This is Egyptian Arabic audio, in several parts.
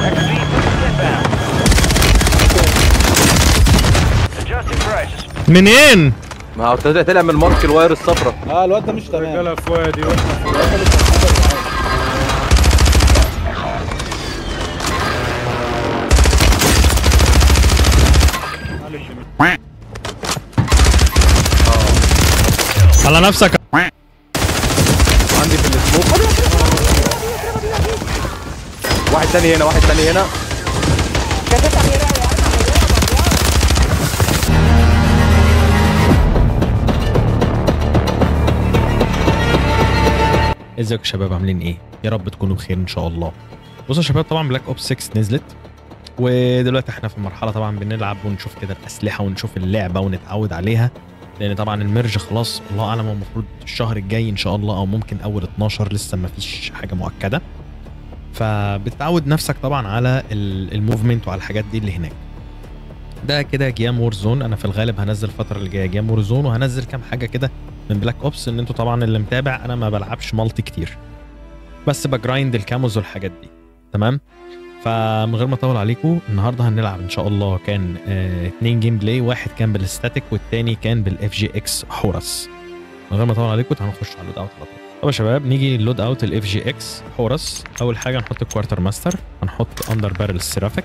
Adjusting prices. منين؟ ما هو طلع طلع من مارك الواير الصفرا اه الواد ده مش تمام رجاله في وادي واحنا في الواد ده مش تمام. على نفسك عندي في السموك واحد تاني هنا واحد تاني هنا ازيكم يا شباب عاملين ايه؟ يا رب تكونوا بخير ان شاء الله. بصوا يا شباب طبعا بلاك اوبس 6 نزلت ودلوقتي احنا في مرحله طبعا بنلعب ونشوف كده الاسلحه ونشوف اللعبه ونتعود عليها لان طبعا الميرج خلاص الله اعلم هو المفروض الشهر الجاي ان شاء الله او ممكن اول 12 لسه ما فيش حاجه مؤكده. فبتعود نفسك طبعا على ال- الموفمنت وعلى الحاجات دي اللي هناك. ده كده جيام وور زون انا في الغالب هنزل الفتره اللي جايه جيام وور زون وهنزل كام حاجه كده من بلاك اوبس ان انتوا طبعا اللي متابع انا ما بلعبش مالتي كتير بس بجرايند الكاموز والحاجات دي تمام فمن غير ما اطول عليكم النهارده هنلعب ان شاء الله كان آه اتنين جيم بلاي واحد كان بالستاتيك والتاني كان بالاف جي اكس حورس من غير ما اطول عليكم تعالوا نخش على اللود اوت على طول طب يا شباب نيجي اللود اوت الاف جي اكس حورس اول حاجه نحط الكوارتر ماستر هنحط اندر بارل سيرافيك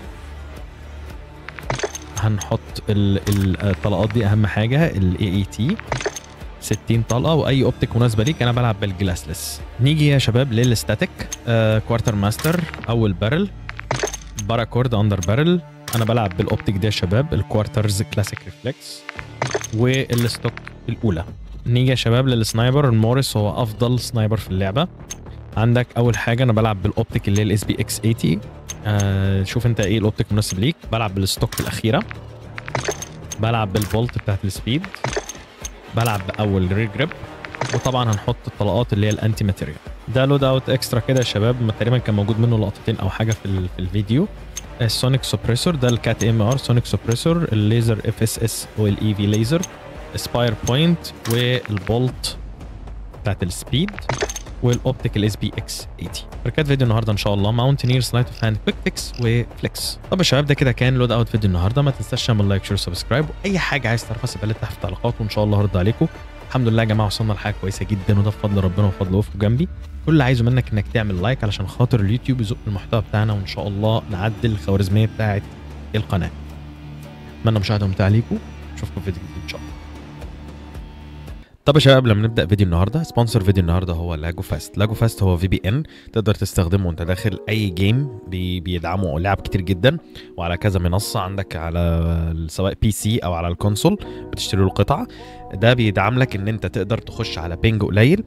هنحط ال- ال- الطلقات دي اهم حاجه الاي اي تي 60 طلقه واي اوبتيك مناسبه ليك انا بلعب بالجلاسلس نيجي يا شباب للستاتيك آه كوارتر ماستر اول بارل باراكورد اندر بارل انا بلعب بالاوبتيك دي يا شباب الكوارترز كلاسيك ريفلكس والستوك الاولى نيجي يا شباب للسنايبر الموريس هو افضل سنايبر في اللعبه عندك اول حاجه انا بلعب بالاوبتيك اللي هي الاس بي اكس 80 آه شوف انت ايه الاوبتيك مناسب ليك بلعب بالستوك الاخيره بلعب بالبولت بتاعت السبيد بلعب باول رير جريب وطبعا هنحط الطلقات اللي هي الانتي ماتيريال ده لود اوت اكسترا كده يا شباب ما تقريبا كان موجود منه لقطتين او حاجه في, ال- في الفيديو السونيك سوبريسور ده الكات ام ار سونيك سوبريسور الليزر اف اس اس والاي في ليزر سباير بوينت والبولت بتاعت السبيد والاوبتيك الاس بي اكس 80 بركات فيديو النهارده ان شاء الله ماونتينير سلايت اوف هاند كويك فيكس وفليكس طب يا شباب ده كده كان لود اوت فيديو النهارده ما تنساش تعمل لايك شير سبسكرايب واي حاجه عايز تعرفها سيبها لي تحت في التعليقات وان شاء الله هرد عليكم الحمد لله يا جماعه وصلنا لحاجه كويسه جدا وده بفضل ربنا وفضل وقفكم جنبي كل اللي عايزه منك انك تعمل لايك علشان خاطر اليوتيوب يزق المحتوى بتاعنا وان شاء الله نعدل الخوارزميه بتاعه القناه اتمنى مشاهده ممتعه ليكم اشوفكم في فيديو جديد ان شاء الله طب يا شباب لما نبدا فيديو النهارده سبونسر فيديو النهارده هو لاجو فاست لاجو فاست هو في بي ان تقدر تستخدمه وانت داخل اي جيم بي بيدعموا لعب كتير جدا وعلى كذا منصه عندك على سواء بي سي او على الكونسول بتشتري له القطعه ده بيدعم لك ان انت تقدر تخش على بينج قليل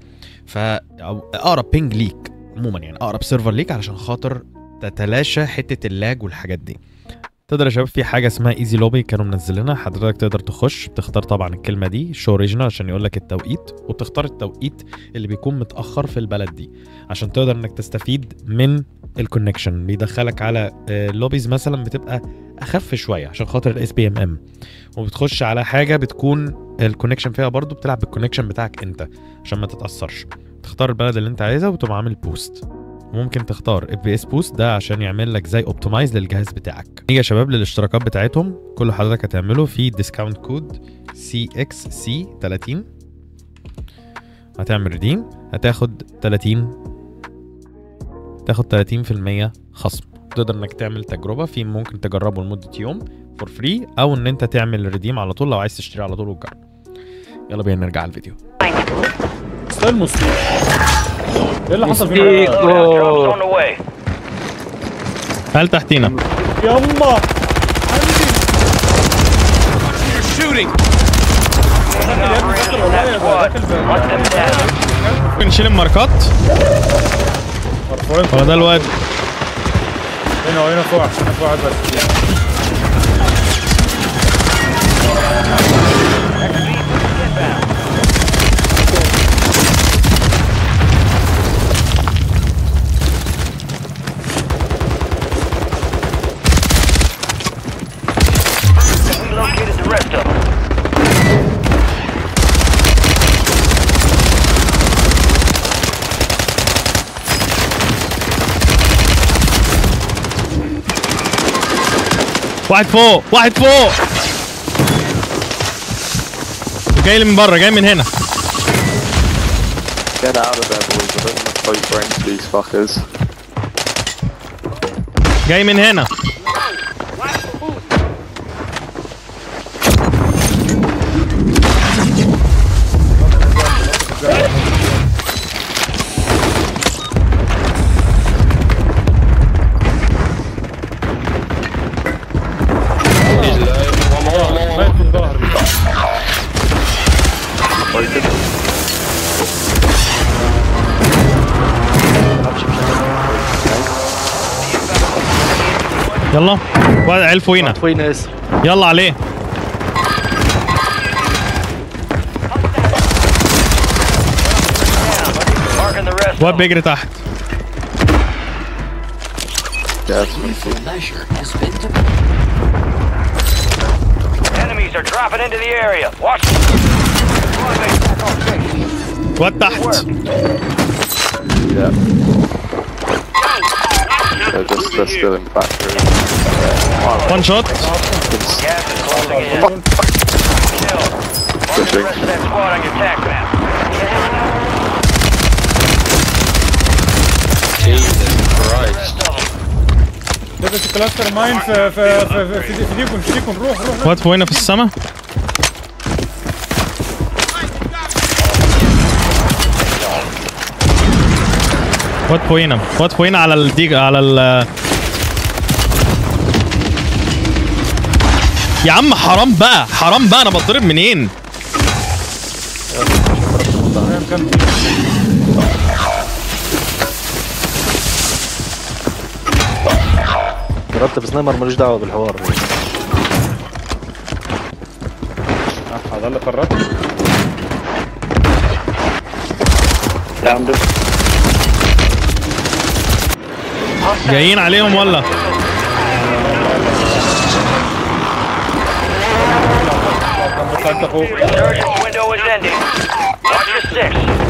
فاقرب بينج ليك عموما يعني اقرب سيرفر ليك علشان خاطر تتلاشى حته اللاج والحاجات دي تقدر يا شباب في حاجه اسمها ايزي لوبي كانوا منزلينها حضرتك تقدر تخش بتختار طبعا الكلمه دي شو اوريجينال عشان يقول لك التوقيت وبتختار التوقيت اللي بيكون متاخر في البلد دي عشان تقدر انك تستفيد من الكونكشن بيدخلك على آه، لوبيز مثلا بتبقى اخف شويه عشان خاطر الاس بي ام ام وبتخش على حاجه بتكون الكونكشن فيها برضو بتلعب بالكونكشن بتاعك انت عشان ما تتاثرش تختار البلد اللي انت عايزها وتقوم عامل بوست ممكن تختار اف بي اس بوست ده عشان يعمل لك زي اوبتمايز للجهاز بتاعك نيجي يا شباب للاشتراكات بتاعتهم كل حضرتك هتعمله في ديسكاونت كود سي اكس سي 30 هتعمل ريديم هتاخد 30 تاخد 30% خصم تقدر انك تعمل تجربه في ممكن تجربه لمده يوم فور فري او ان انت تعمل ريديم على طول لو عايز تشتري على طول وتجرب يلا بينا نرجع على الفيديو ستايل مستيق ايه اللي حصل Loadout فينا drops on the way. هل تحتينا يما Operation on that squad. Hunt them down. ممكن نشيل الماركات مرفوعين هو ده الواد هنا وهنا فوق هنا فوق واحد بس We located the rest of them. واحد فوق واحد فوق جاي لي من بره جاي من هنا Get out of there, boys. I don't want to fight brains to these fuckers. جاي من هنا مات في ظهري يلا واحد عيل فوقينا وين اس يلا عليه Marking the rest. واد بيجري تحت Yeah, Enemies are dropping into the area. Watch. واد تحت yeah. They're just they're still in factory. وان شوت Gas is closing in. Kill. Mark the rest of that squad on your tac map. لبس كلاستر ماين في في في في في ديكم في ديكم روح روح روح واد فوقينا في السما واد فوقينا واد فوقينا على الديج على ال يا عم حرام بقى حرام بقى انا بتضرب منين ضربت في سنايمر ملوش دعوه بالحوار آه، هذا اللي قررت جايين عليهم ولا بس انت فوق Resurgence window is ending. Watch your six.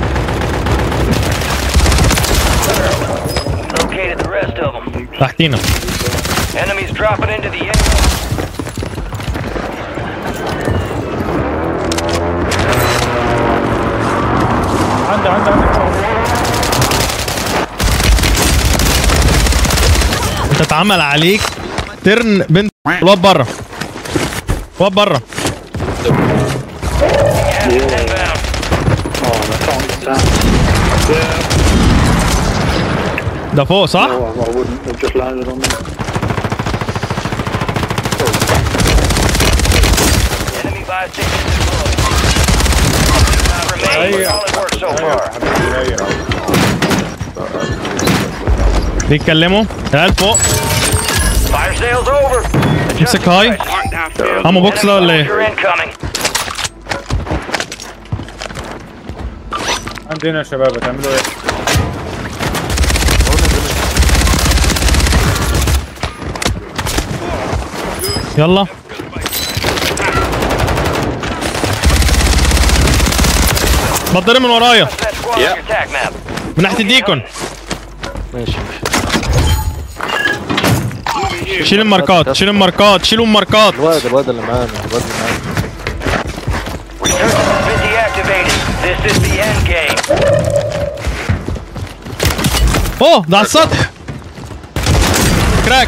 Located the rest of them. تحتينا Enemies dropping into the enemy. عندي عندي عندي انت اتعمل عليك ترن بنت الواد بره الواد بره Gas is inbound. ده فوق صح؟ Enemy buy station deployed. Not remain. Solid work so far. بيتكلموا العيال فوق Fire sales over. امسك هاي عمو بوكس ده ولا ايه؟ You're incoming. عندنا يا شباب هتعملوا ايه؟ يلا بتضرب من ورايا That squad on your tac map. من ناحيه الديكون ماشي شيل الماركات شيل الماركات شيلوا الماركات الواد الواد اللي معانا الواد اللي معانا Resurgence has been deactivated. This is the end game. اوه ده على السطح كراك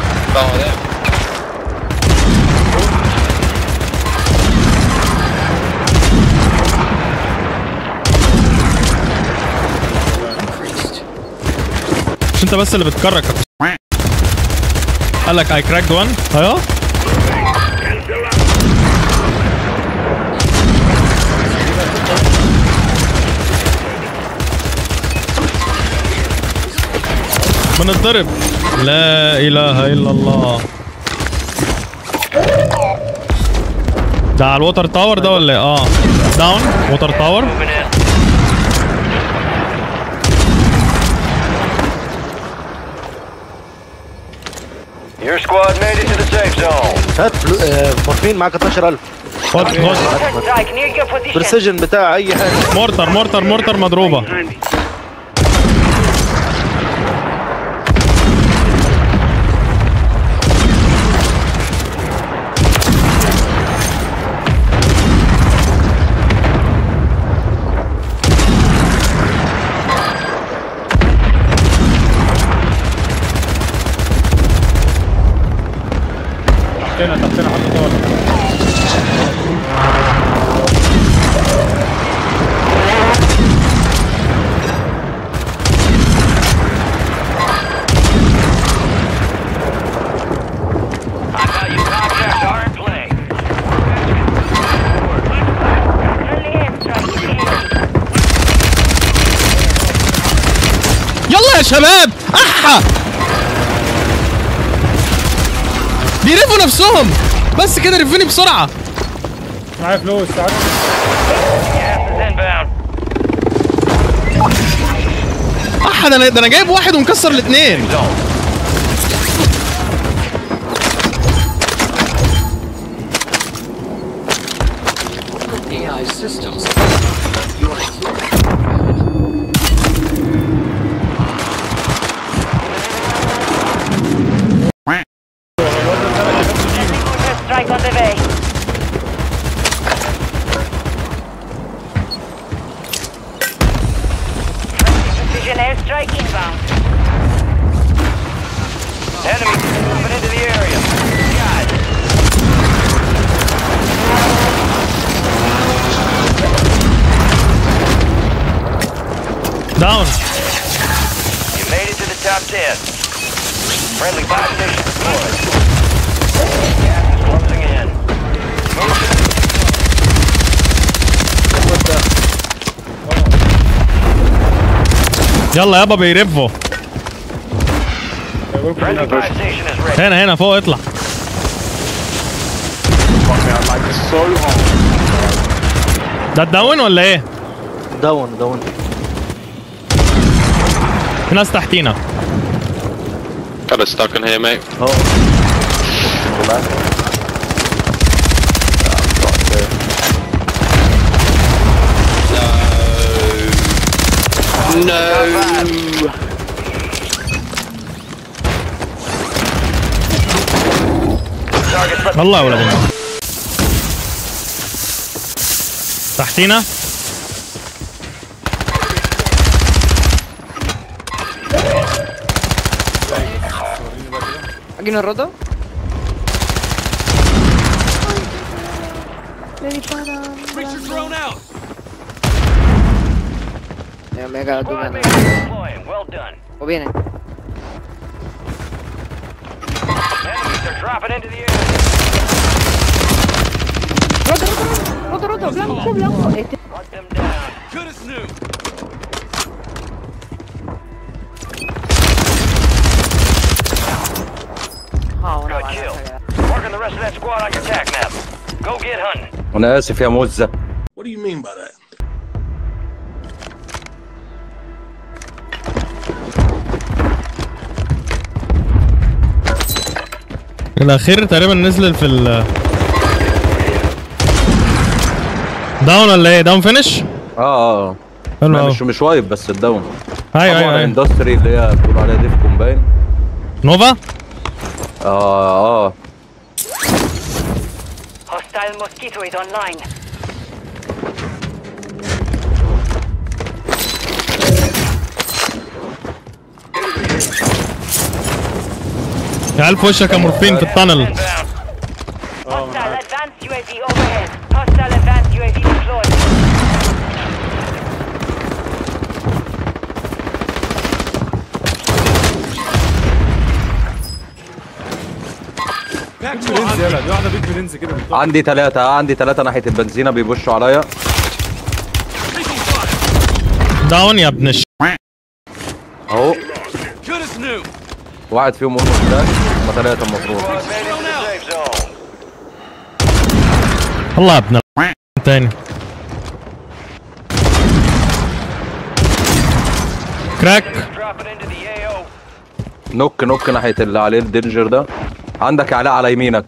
مش انت بس اللي بتكرك قال لك اي كراكد 1 ايوه بنضرب لا اله الا الله ده على الوتر تاور ده ولا ايه؟ اه داون ووتر تاور Moving in. Your squad made it to the safe zone. هات فلو... آه مورفين معاك 12000 خد خد Dyke near your position. بريسيجن بتاع اي حاجه مورتر مورتر مورتر مضروبه تحتنا تحتنا حد طالع High value contracts are in play. يلا يا شباب احا بيرفوا نفسهم بس كده رفوني بسرعه معايا فلوس تعال Gas is inbound. احا ده انا ده انا جايب واحد ومكسر الاثنين AI systems. Strike on the way. Precision airstrike inbound. Enemy moving into the area. God. داون You made it to the top 10. Friendly buy station deployed. Gas is closing in. Move to the يلا يابا بيرفوا friendly buy station is ready. هنا هنا فوق اطلع Fuck me, I'm like so hard. ده الداون ولا ايه؟ داون داون في ناس تحتينا Got us stuck in here, mate. اهو Target left. والله ولا بد تحتينا ¿Aquí no es roto? Ya me cago tu Squad mano. mates deploying. Well done. O viene. Enemies are dropping into the area. Roto, roto, roto, roto, blanco, blanco. Este. Hunt them down. Ah, una Good bala. kill. esa Marking the rest of that squad on your tac map. Go get hunting. انا اسف يا موزه What do you mean by that? الاخير تقريبا نزل في ال داون ولا ايه؟ داون فينش؟ اه اه حلو لا قوي مش مش وايب بس الداون ايوه ايوه طبعا ايوه اندستري اللي هي بتقول عليها ديف كومباين نوفا اه اه Hostile mosquito is online. يا عيال في وشك يا مورفين في التانل Inbound. Hostile advanced UAV overhead. Hostile advanced UAV deployed. برنس يلا دي واحده بيت برنس كده بالظبط. عندي ثلاثة عندي ثلاثة ناحية البنزينة بيبشوا عليا داون يا ابن الش اهو واحد فيهم اولموست كراش هما ثلاثة المفروض Squad made it to the safe zone. الله يا ابن ال- تاني كراك Dropping into the AO. نوك نوك ناحية اللي عليه الدينجر ده عندك علاء على يمينك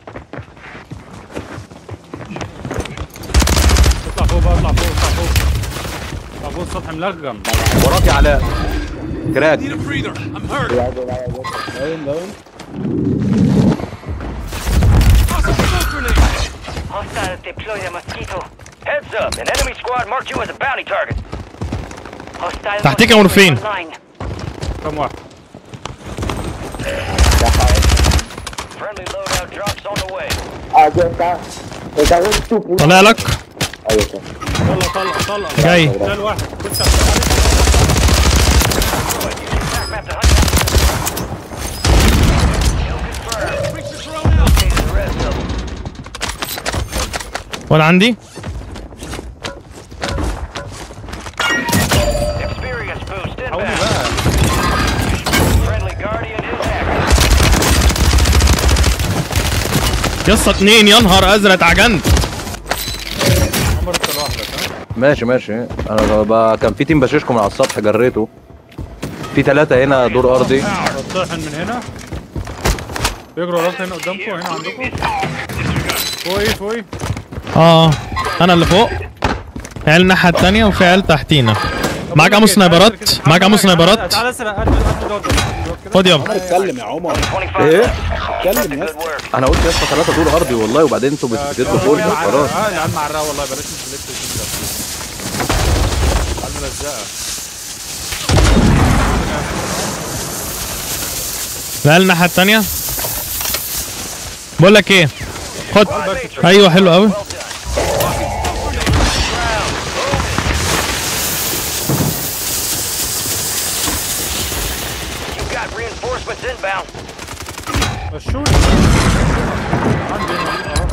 اطلع فوق بقى اطلع فوق اطلع فوق اطلع فوق السطح ملغم وراك يا علاء كراك داون داون Hostile deploy the mosquito. Heads up. An enemy squad marked you as a bounty target. Hostile تحتيك يا mosquito مورفين. online. كم واحد Friendly loadout drops on the way. طالع لك طلع طلع طلع جاي ده الواحد بص Attack map to hunt Kill confirmed. The rest of them. ولا عندي Experience boost حاولي inbound. بقى Friendly Guardian is active. يا اسطى اتنين يا نهار ازرق اتعجنت عمر انت لوحدك ها ماشي ماشي انا ب... كان في تيم بشيشكم على السطح جريته في ثلاثة هنا دور ارضي طاحن من هنا بيجروا وراك هنا قدامكم هنا عندكم فوقي فوقي اه انا اللي فوق عيال الناحيه التانية وفي عيال تحتينا معاك امو سنايبرات معاك امو سنايبرات تعالى اسرق قد قد دوت كده. خد يابا عمر اتكلم يا عمر 25 ايه اتكلم يا Good اسطى work. انا قلت يا اسطى ثلاثة دور ارضي والله وبعدين انتوا بتدوا فوق العيال خلاص معرقة. اه العيال معرقة والله بلاش نفلت الجيم ده العيال ملزقة العيال الناحيه التانية بقول لك ايه خد ايوه حلو قوي You've got reinforcements inbound. مشوني عندي هنا اهو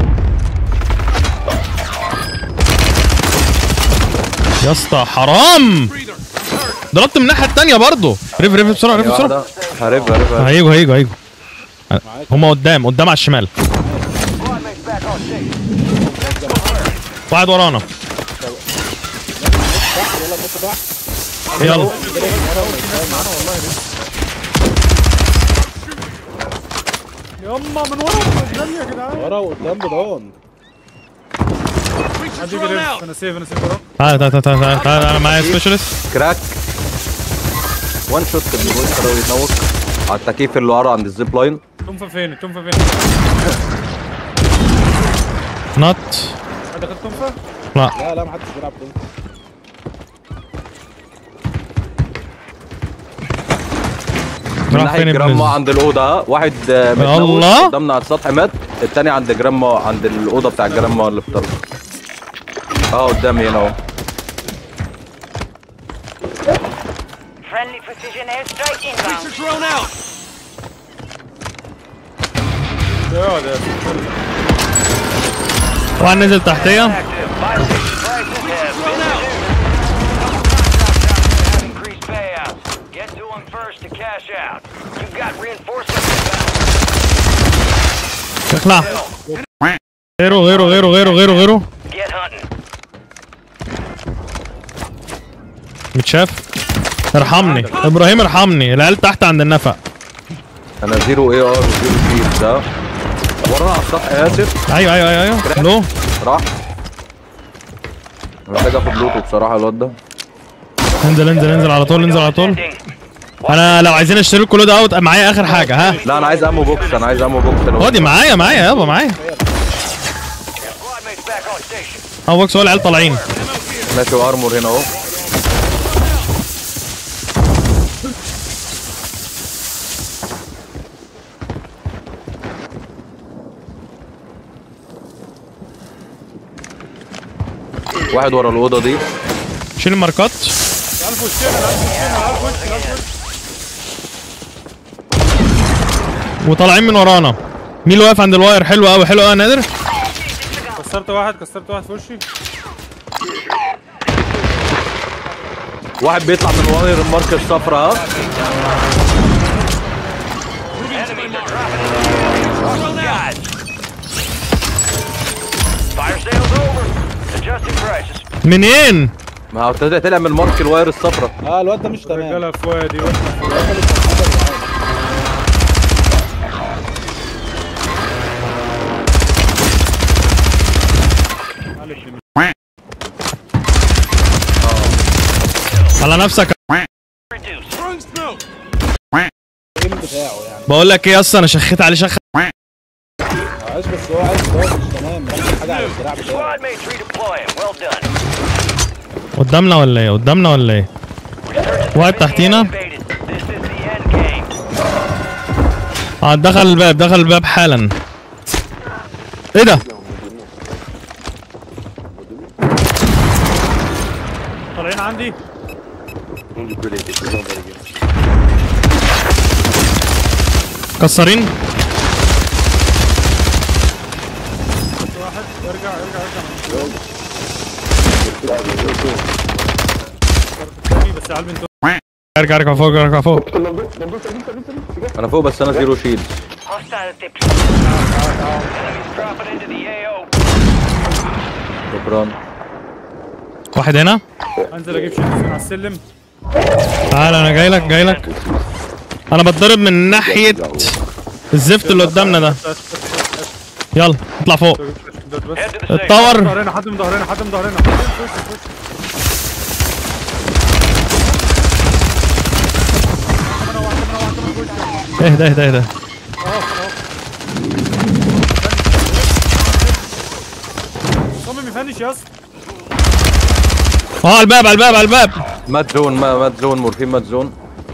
يا اسطى حرام ضربت من الناحيه التانية برضه ريف ريف بسرعه ريف بسرعه واحدة هرب هرب هرب. هيجوا هيجوا هيجوا هما قدام قدام على الشمال Squad mates back on station. واحد ورانا يلا يما من ورا قدامي يا جدعان ورا وقدام بدون عندي ريف انا سيف انا سيف وراك تعالى تعالى تعالى تعالى تعالى انا معايا سبيشالست كراك وان شوت الجول كده يتنوك على التكييف اللي ورا عند الزيب لاين تنفى فين تنفى فين نط حد اخد تنفى لا لا لا محدش بيلعب دول من راح ناحية فين ابن جرام ال- عند الأوضة واحد آه، متنوك الله. قدامنا على السطح مات التاني عند جرام عند الأوضة بتاع جرام اللي في الطرف اه قدامي هنا اهو Friendly precision airstrike inbound. ده ده واحد نزل تحتيه Active. Buy station prices have been reduced. Increased payouts. Get to them first to cash out. You've got reinforcements inbound. اخلع غيره غيره غيره غيره غيره غيره Get hunting. متشاف ارحمني ابراهيم ارحمني العيال تحت عند النفق انا زيرو اي ار وزيرو سي ده ورانا على السطح اسف ايوه ايوه ايوه ايوه لو راح محتاج اخد لوتو بصراحة الواد ده انزل انزل انزل على طول انزل على طول Sending. انا لو عايزين اشتري لكم لود اوت معايا اخر حاجه ها لا انا عايز امو بوكس انا عايز امو بوكس لو- خدي معايا معايا يابا معايا Squad mates back on station. اه بوكس هو العيال طالعين ماشي وارمور هنا اهو واحد ورا الاوضه دي شيل الماركات تعال في وشنا تعال في وشنا تعال في وشنا تعال في وشنا وطالعين من ورانا مين اللي واقف عند الواير حلو قوي حلو قوي يا نادر كسرت واحد كسرت واحد في وشي واحد بيطلع من واير الماركه الصفراء ها Enemies are dropping into the guys. Fire sale's over. Adjusting prices. منين ما هو طلع طلع من مارك الواير الصفراء اه الواد ده مش تمام رجاله في وادي واحنا في وادي. تعال ابن على نفسك Reduce. الجيم بتاعه يعني بقول لك ايه اصلا انا شخيت عليه شخ عايز بس هو عايز هو مش تمام ركز حاجه على الدراع بتاعه Squad mates redeploying. Well done. قدامنا ولا ايه قدامنا ولا ايه واحد تحتينا Invaded. This is the end game. اه دخل الباب دخل الباب حالا ايه ده طالعين عندي كسرين واحد ارجع ارجع ارجع تاني بس يا علبي انت ارجع ارجع فوق ارجع فوق انا فوق بس انا زيرو شيلد Hostile deployed. Enemies dropping into the AO. شكرا واحد هنا انزل اجيب شيء على السلم تعال انا جاي لك جاي لك انا بتضرب من ناحيه الزفت اللي قدامنا ده يلا اطلع فوق Head to the safe. اتطور ظهرنا حد من ظهرنا حد من ظهرنا في وشك، في وشك. كمان واحد كمان واحد كمان في وشك. اهدى اهدى اهدى صمم يفنش يا اسطى اه على الباب على الباب على الباب مات زون ما- مات زون مورفين مات زون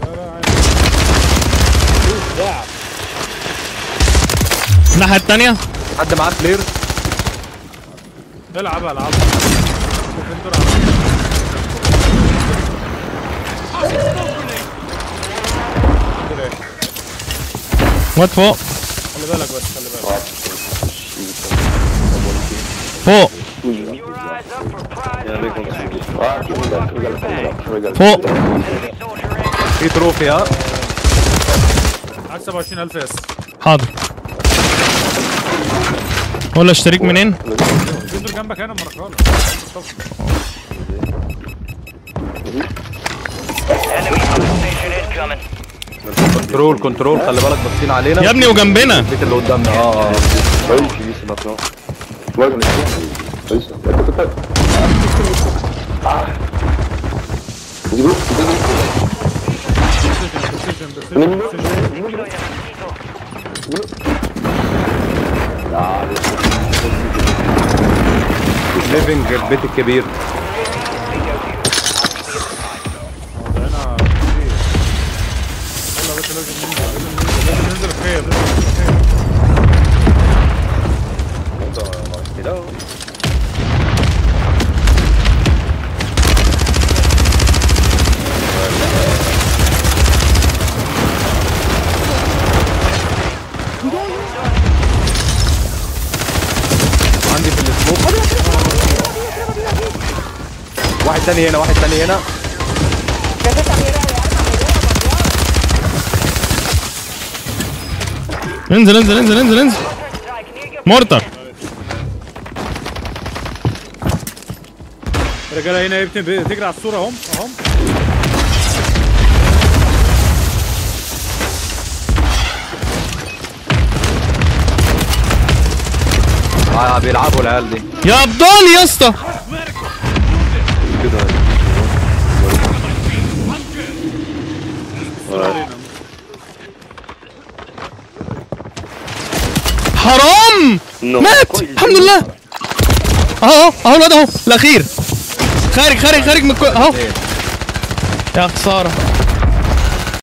الناحيه الثانيه حد معاه كلير العب العب شوف انتوا العب. واد فوق خلي بالك بس خلي بالك فوق Your eyes up for prize. فوق Enemy soldier in. في تروفي ها معاك 27000 يا اسطى حاضر ولا اشتريك منين انزل جنبك هنا مرة Enemy station incoming. كنترول كنترول خلي بالك باصين علينا يا ابني وجنبنا البيت اللي قدامنا اه اه ليفنج البيت الكبير هنا كتير. يلا يا باشا لازم ننزل لازم ننزل لازم ننزل الخير لازم ننزل الخير عندي في السموك واحد تاني هنا واحد تاني هنا انزل انزل انزل انزل انزل مورتر الرجاله هنا يبتن بتجري على الصوره اهم اهم آه بيلعبوا العيال دي يا ابطال يا اسطى حرام مات الحمد لله اهو اهو الواد اهو الاخير خارج خارج خارج من الكو... اهو يا خساره